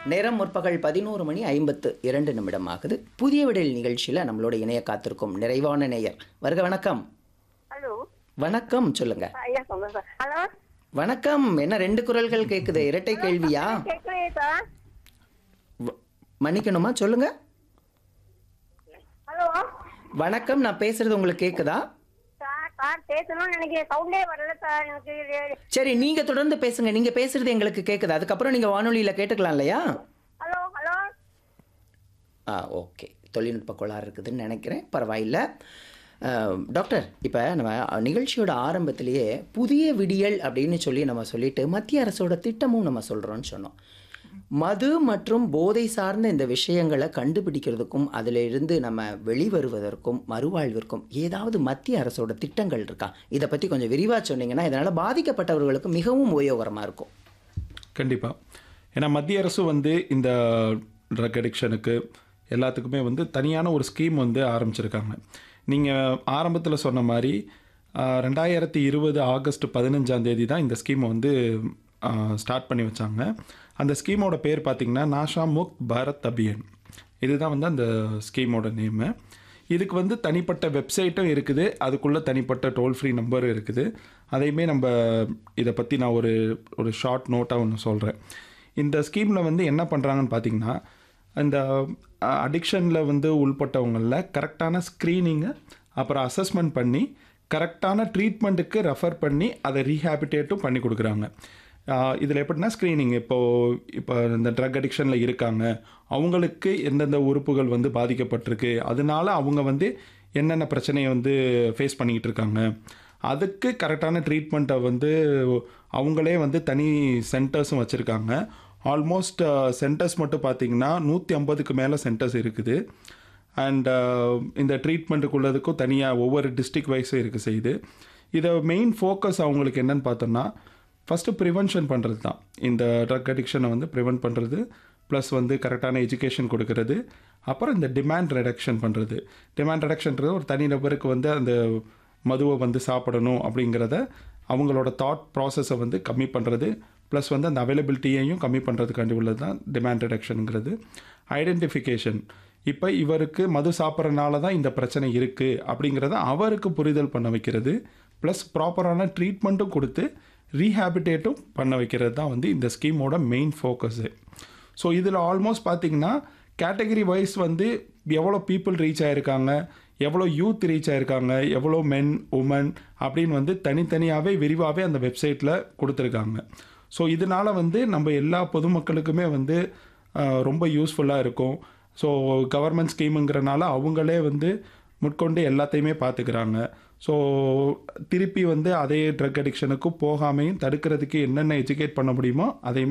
நேரம் முற்பகல் பதினோரு மணி ஐம்பத்து இரண்டு நிமிடம் ஆகுது புதிய விடல் நிகழ்ச்சியில் நம்மளோட இணைய காத்திருக்கும் நிறைவான நேயர் வருக வணக்கம் ஹலோ வணக்கம் சொல்லுங்க ஐயா சொல்லுங்க சார் ஹலோ வணக்கம் என்ன ரெண்டு குரல்கள் கேக்குது இரட்டை கேள்வியா கேட்கலையே சார் வ- மன்னிக்கணுமா சொல்லுங்க ஹலோ வணக்கம் நான் பேசுறது உங்களுக்கு கேக்குதா சார் சார் பேசணும்னு நினைக்கிறேன் சவுண்டே வரல சார் எனக்கு இது- சரி நீங்க தொடர்ந்து பேசுங்க நீங்க பேசுறது எங்களுக்கு கேக்குது அதுக்கப்புறம் நீங்க வானொலியில கேட்டுக்கலாம் இல்லையா ஹலோ ஹலோ ஆ ஓகே தொழில்நுட்ப கோளாறு இருக்குதுன்னு நினைக்கிறேன் பரவாயில்ல அஹ், டாக்டர் இப்போ நம்ம நிகழ்ச்சியோட ஆரம்பத்திலேயே புதிய விடியல் அப்படின்னு சொல்லி நம்ம சொல்லிட்டு மத்திய அரசோட திட்டமும் நம்ம சொல்கிறோன்னு சொன்னோம் மது மற்றும் போதை சார்ந்த இந்த விஷயங்களை கண்டுபிடிக்கிறதுக்கும் அதில் இருந்து நம்ம வெளிவருவதற்கும் மறுவாழ்விற்கும் ஏதாவது மத்திய அரசோட திட்டங்கள் இருக்கா இதை பற்றி கொஞ்சம் விரிவாக சொன்னீங்கன்னா இதனால் பாதிக்கப்பட்டவர்களுக்கு மிகவும் உபயோகரமாக இருக்கும் கண்டிப்பாக ஏன்னா மத்திய அரசு வந்து இந்த ட்ரக் அடிக்ஷனுக்கு எல்லாத்துக்குமே வந்து தனியான ஒரு ஸ்கீம் வந்து ஆரம்பிச்சிருக்காங்க நீங்கள் ஆரம்பத்தில் சொன்ன மாதிரி ஆஹ், ரெண்டாயிரத்தி இருபது ஆகஸ்ட் பதினஞ்சாம் தேதி தான் இந்த ஸ்கீமை வந்து ஸ்டார்ட் பண்ணி வச்சாங்க அந்த ஸ்கீமோட பேர் பார்த்திங்கன்னா நாஷா முக்த் பாரத் அபியன் இதுதான் வந்து அந்த ஸ்கீமோட நேமு இதுக்கு வந்து தனிப்பட்ட வெப்சைட்டும் இருக்குது அதுக்குள்ளே தனிப்பட்ட டோல் ஃப்ரீ நம்பரும் இருக்குது அதையுமே நம்ம இதை பற்றி நான் ஒரு ஒரு ஷார்ட் நோட்டாக ஒன்று சொல்கிறேன் இந்த ஸ்கீமில் வந்து என்ன பண்ணுறாங்கன்னு பார்த்தீங்கன்னா இந்த அடிக்ஷனில் வந்து உள்பட்டவங்களில் கரெக்டான ஸ்க்ரீனிங்கு அப்புறம் அசஸ்மெண்ட் பண்ணி கரெக்டான ட்ரீட்மெண்ட்டுக்கு ரெஃபர் பண்ணி அதை ரீஹேபிட்டேட்டும் பண்ணி கொடுக்குறாங்க இதில் எப்படின்னா ஸ்க்ரீனிங் இப்போது இப்போ இந்த ட்ரக் அடிக்ஷனில் இருக்காங்க அவங்களுக்கு எந்தெந்த உறுப்புகள் வந்து பாதிக்கப்பட்டிருக்கு அதனால அவங்க வந்து என்னென்ன பிரச்சனையை வந்து ஃபேஸ் பண்ணிக்கிட்டு இருக்காங்க அதுக்கு கரெக்டான ட்ரீட்மெண்ட்டை வந்து அவங்களே வந்து தனி சென்டர்ஸும் வச்சுருக்காங்க ஆல்மோஸ்ட் சென்டர்ஸ் மட்டும் பார்த்தீங்கன்னா நூற்றி ஐம்பதுக்கு மேலே சென்டர்ஸ் இருக்குது அண்ட் இந்த ட்ரீட்மெண்ட்டுக்குள்ளதுக்கும் தனியாக ஒவ்வொரு டிஸ்ட்ரிக்ட் வைஸும் இருக்குது செய்யுது இதை மெயின் ஃபோக்கஸ் அவங்களுக்கு என்னன்னு பார்த்தோம்னா ஃபஸ்ட்டு ப்ரிவென்ஷன் பண்ணுறது தான் இந்த ட்ரக் அடிக்ஷனை வந்து ப்ரிவென்ட் பண்ணுறது ப்ளஸ் வந்து கரெக்டான எஜுகேஷன் கொடுக்கறது அப்புறம் இந்த டிமாண்ட் ரெடக்ஷன் பண்ணுறது டிமாண்ட் ரெடக்ஷன்றது ஒரு தனி நபருக்கு வந்து அந்த மதுவை வந்து சாப்பிடணும் அப்படிங்கிறத அவங்களோட தாட் ப்ராசஸை வந்து கம்மி பண்ணுறது ப்ளஸ் வந்து அந்த அவைலபிலிட்டியையும் கம்மி பண்ணுறதுக்காண்டி உள்ளது தான் டிமாண்ட் ரெடக்ஷனுங்கிறது ஐடென்டிஃபிகேஷன் இப்போ இவருக்கு மது சாப்பிட்றனால தான் இந்த பிரச்சனை இருக்குது அப்படிங்கிறத அவருக்கு புரிதல் பண்ண வைக்கிறது ப்ளஸ் ப்ராப்பரான ட்ரீட்மெண்ட்டும் கொடுத்து ரீஹேபிட்டேட்டும் பண்ண வைக்கிறது தான் வந்து இந்த ஸ்கீமோட மெயின் ஃபோக்கஸு ஸோ இதில் ஆல்மோஸ்ட் பார்த்தீங்கன்னா கேட்டகரி வைஸ் வந்து எவ்வளோ பீப்புள் ரீச் ஆயிருக்காங்க எவ்வளோ யூத் ரீச் ஆயிருக்காங்க எவ்வளோ மென் உமன் அப்படின்னு வந்து தனித்தனியாகவே விரிவாகவே அந்த வெப்சைட்டில் கொடுத்துருக்காங்க ஸோ இதனால் வந்து நம்ம எல்லா பொதுமக்களுக்குமே வந்து ஆஹ், ரொம்ப யூஸ்ஃபுல்லாக இருக்கும் ஸோ கவர்மெண்ட் ஸ்கீமுங்கிறனால அவங்களே வந்து முட்கொண்டு எல்லாத்தையுமே பார்த்துக்கிறாங்க ஸோ திருப்பி வந்து அதே ட்ரக் அடிக்ஷனுக்கு போகாமையும் தடுக்கிறதுக்கு என்னென்ன எஜுகேட் பண்ண முடியுமோ அதையுமே